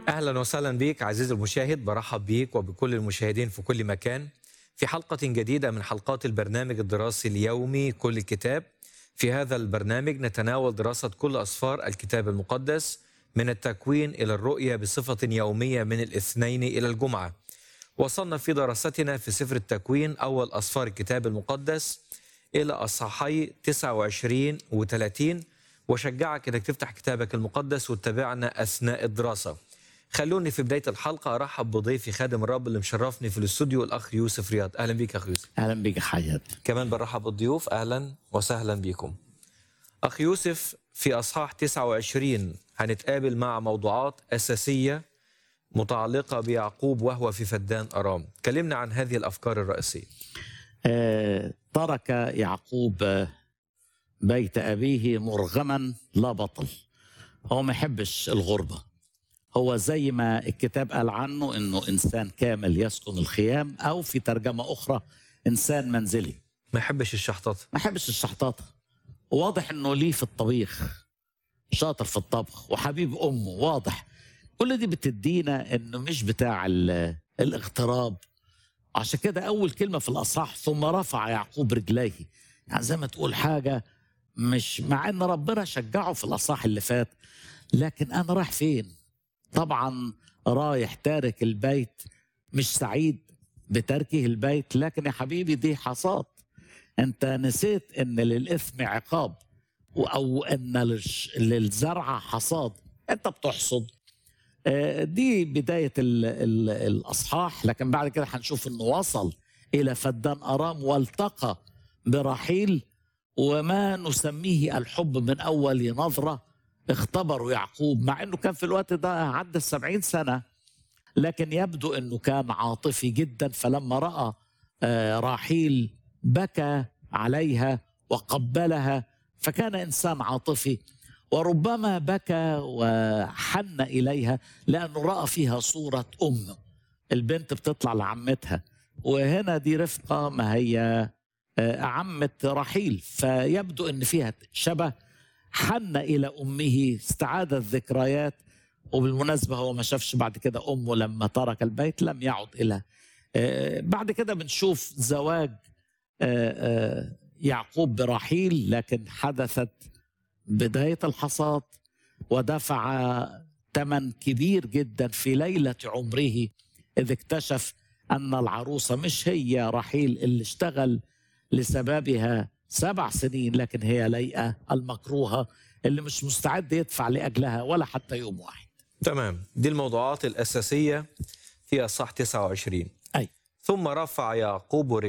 اهلا وسهلا بك عزيزي المشاهد برحب بيك وبكل المشاهدين في كل مكان في حلقه جديده من حلقات البرنامج الدراسي اليومي كل الكتاب في هذا البرنامج نتناول دراسه كل اسفار الكتاب المقدس من التكوين الى الرؤيه بصفه يوميه من الاثنين الى الجمعه وصلنا في دراستنا في سفر التكوين اول اسفار الكتاب المقدس الى اصحاحي 29 و30 وشجعك انك تفتح كتابك المقدس وتتابعنا اثناء الدراسه خلوني في بدايه الحلقه ارحب بضيفي خادم الرب اللي مشرفني في الاستوديو الاخ يوسف رياض اهلا بيك يا اخ يوسف اهلا بك حياة كمان بنرحب بالضيوف اهلا وسهلا بكم اخ يوسف في اصحاح 29 هنتقابل مع موضوعات اساسيه متعلقه بيعقوب وهو في فدان ارام كلمنا عن هذه الافكار الرئيسيه آه ترك يعقوب آه، بيت ابيه مرغما لا بطل هو ما يحبش الغربه هو زي ما الكتاب قال عنه انه انسان كامل يسكن الخيام او في ترجمه اخرى انسان منزلي ما يحبش الشحطات ما يحبش الشحطاطه واضح انه ليه في الطبيخ شاطر في الطبخ وحبيب امه واضح كل دي بتدينا انه مش بتاع ال- الاغتراب عشان كده اول كلمه في الاصح ثم رفع يعقوب رجليه يعني زي ما تقول حاجه مش مع ان ربنا شجعه في الاصح اللي فات لكن انا رايح فين طبعا رايح تارك البيت مش سعيد بتركه البيت لكن يا حبيبي دي حصاد انت نسيت ان للاثم عقاب او ان للش- للزرع حصاد انت بتحصد آه، دي بدايه ال ال الاصحاح لكن بعد كده هنشوف انه وصل الى فدان ارام والتقى برحيل وما نسميه الحب من اول نظره اختبروا يعقوب مع انه كان في الوقت ده عدى السبعين سنه لكن يبدو انه كان عاطفي جدا فلما راى آه، راحيل بكى عليها وقبلها فكان انسان عاطفي وربما بكى وحن اليها لانه راى فيها صوره امه البنت بتطلع لعمتها وهنا دي رفقه ما هي آه، عمه رحيل فيبدو ان فيها شبه حن الى امه استعاد الذكريات وبالمناسبه هو ما شافش بعد كده امه لما ترك البيت لم يعد الى آه، بعد كده بنشوف زواج آه، آه، يعقوب برحيل لكن حدثت بدايه الحصاد ودفع ثمن كبير جدا في ليله عمره اذ اكتشف ان العروسه مش هي رحيل اللي اشتغل لسببها سبع سنين لكن هي ليئه المكروهه اللي مش مستعد يدفع لاجلها ولا حتى يوم واحد تمام دي الموضوعات الاساسيه في اصحاح 29 أي. ثم رفع يعقوب